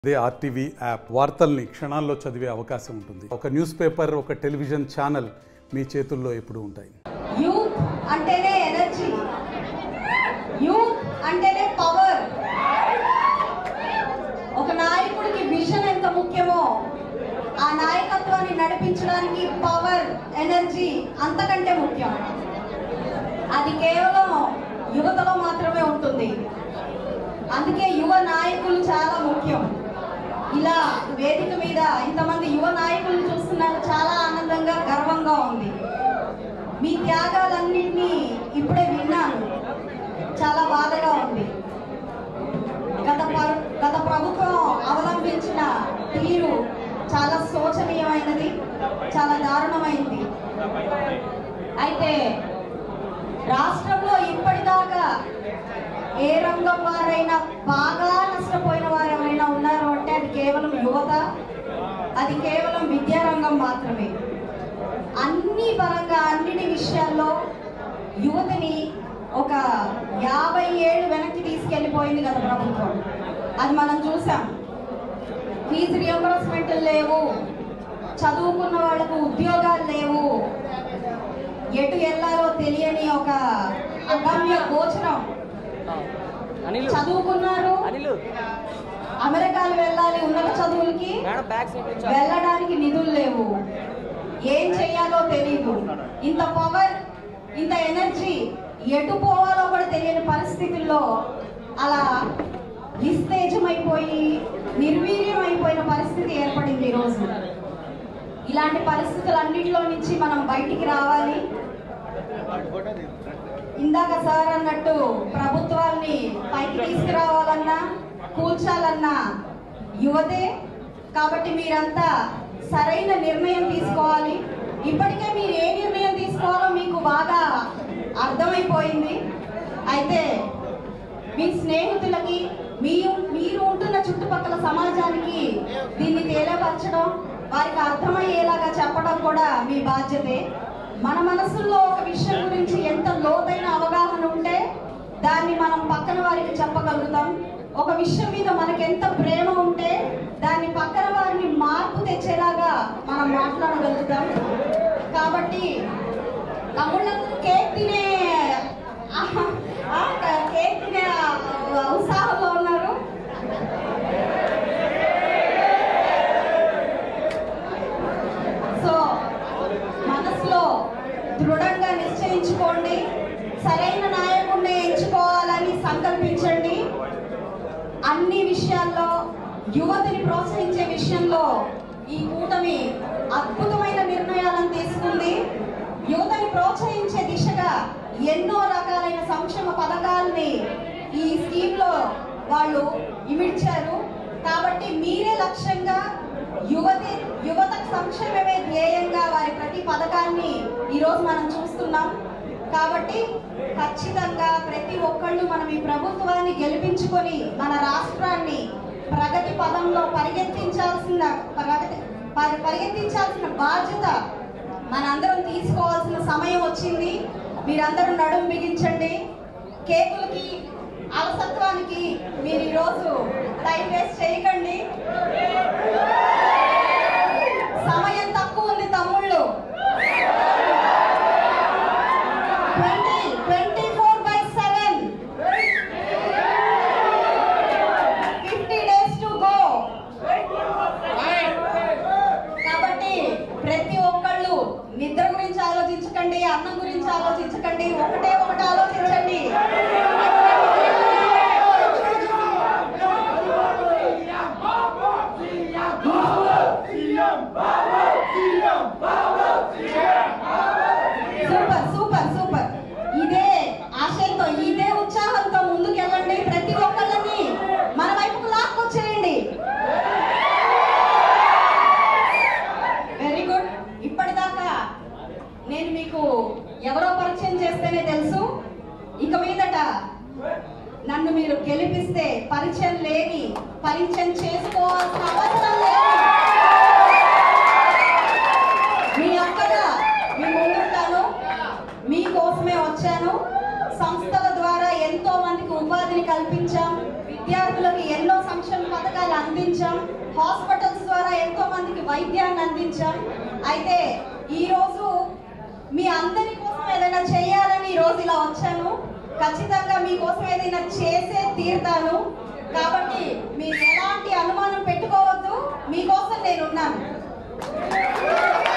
అదే RTV app వార్తల్ని క్షణాల్లో చదివే అవకాశం ఉంటుంది ఒక న్యూస్ పేపర్ ఒక టెలివిజన్ ఛానల్ మీ చేతుల్లో ఎప్పుడూ ఉంటాయి యూత్ అంటేనే ఎనర్జీ యూత్ అంటేనే పవర్ ఒక నాయకుడికి విజన్ ఎంత ముఖ్యమో ఆ నాయకత్వాన్ని నడిపించడానికి పవర్ ఎనర్జీ అంతకంటే ముఖ్యం అది కేవలం యువతలో మాత్రమే ఉంటుంది అందుకే యువ నాయకులు చాలా ముఖ్యం ఇలా వేదిక మీద ఇంతమంది యువ నాయకులను చూస్తున్నారు చాలా ఆనందంగా గర్వంగా ఉంది మీ త్యాగాలన్నింటినీ ఇప్పుడే విన్నాను చాలా బాధగా ఉంది గత పర్- గత ప్రభుత్వం అవలంబించిన తీరు చాలా శోచనీయమైనది చాలా దారుణమైంది అయితే రాష్ట్రంలో ఇప్పటిదాకా ఏ రంగం వారైనా బాగా నష్టపోయిన వారు ఎవరైనా ఉన్నారు అంటే అది కేవలం యువత అది కేవలం విద్యారంగం మాత్రమే అన్ని పరంగా అన్నిటి విషయాల్లో యువతని ఒక యాభై ఏళ్ళు వెనక్కి తీసుకెళ్ళిపోయింది కదా ప్రభుత్వం అది మనం చూసాం ఫీజు రియంబర్స్మెంట్ లేవు చదువుకున్న వాళ్ళకు ఉద్యోగాలు లేవు ఎటు వెళ్ళాలో తెలియని ఒక అగమ్య గోచరం అనిల్ చదువుకున్నారు అనిల్ అమెరికాలు వెళ్ళాలి ఉన్నత చదువులకి మేడం బ్యాక్ సైడ్ నుంచి వెళ్ళడానికి నిధులు లేవు ఏం చేయాలో తెలియదు ఇంత పవర్ ఇంత ఎనర్జీ ఎటు పోవాలో కూడా తెలియని పరిస్థితుల్లో అలా నిస్తేజమైపోయి నిర్వీర్యం అయిపోయిన పరిస్థితి ఏర్పడింది ఈరోజు ఇలాంటి పరిస్థితులన్నింటిలో నుంచి మనం బయటికి రావాలి ఇందాక సార్ అన్నట్టు ప్రభుత్వాల్ని పైకి తీసుకురావాలన్నా కూల్చాలన్నా యువతే కాబట్టి మీరంతా సరైన నిర్ణయం తీసుకోవాలి ఇప్పటికే మీరు ఏ నిర్ణయం తీసుకోవాలో మీకు బాగా అర్థమైపోయింది అయితే మీ స్నేహితులకి మీ మీరు ఉంటున్న చుట్టుపక్కల సమాజానికి దీన్ని తెలియపరచడం వారికి అర్థమయ్యేలాగా చెప్పడం కూడా మీ బాధ్యతే మన మనసుల్లో ఒక విషయం గురించి ఎంత లోతైన అవగాహన ఉంటే దాన్ని మనం పక్కన వారికి చెప్పగలుగుతాం ఒక విషయం మీద మనకి ఎంత ప్రేమ ఉంటే దాన్ని పక్కన వారిని మార్పు తెచ్చేలాగా మనం మాట్లాడగలుగుతాం కాబట్టి తమ్ముళ్ళకు కేక్ తినే ఆహా, ఆ, కేక్ తినే ఆ, ఉత్సాహంలో ఉన్నారు సో మనసులో దృఢంగా నిశ్చయించుకోండి సరైన నాయకుడిని ఎంచుకోవాలని సంకల్పించండి అన్ని విషయాల్లో యువతిని ప్రోత్సహించే విషయంలో ఈ కూటమి అద్భుతమైన నిర్ణయాలను తీసుకుంది యువతని ప్రోత్సహించే దిశగా ఎన్నో రకాలైన సంక్షేమ పథకాల్ని ఈ స్కీమ్ లో వాళ్ళు ఇమిడ్చారు కాబట్టి మీరే లక్ష్యంగా యువతి యువత సంక్షేమమే ధ్యేయంగా వారి ప్రతి పథకాన్ని ఈరోజు మనం చూస్తున్నాం కాబట్టి ఖచ్చితంగా ప్రతి ఒక్కళ్ళు మనం ఈ ప్రభుత్వాన్ని గెలిపించుకొని మన రాష్ట్రాన్ని ప్రగతి పదంలో పరిగెత్తించాల్సిన ప్రగతి పరి- పరిగెత్తించాల్సిన బాధ్యత మనందరం తీసుకోవాల్సిన సమయం వచ్చింది మీరందరూ నడుం బిగించండి కేకులకి అలసత్వానికి మీరు ఈరోజు టైం వేస్ట్ చేయకండి సమయం తక్కువ ఉంది తమ్ముళ్ళు twenty twenty four by seven fifty days to go కాబట్టి ప్రతి ఒక్కళ్ళు నిద్ర గురించి ఆలోచించకండి అన్నం గురించి ఆలోచించకండి ఒకటే ఒకటి ఆలోచించండి హాస్పిటల్స్ ద్వారా ఎంతో మందికి వైద్యాన్ని అందించాం అయితే ఈ రోజు మీ అందరి కోసం ఏదైనా చేయాలని ఈ రోజు ఇలా వచ్చాను ఖచ్చితంగా మీకోసం ఏదైనా చేసే తీరుతాను కాబట్టి మీరు ఎలాంటి అనుమానం పెట్టుకోవద్దు మీకోసం నేను ఉన్నాను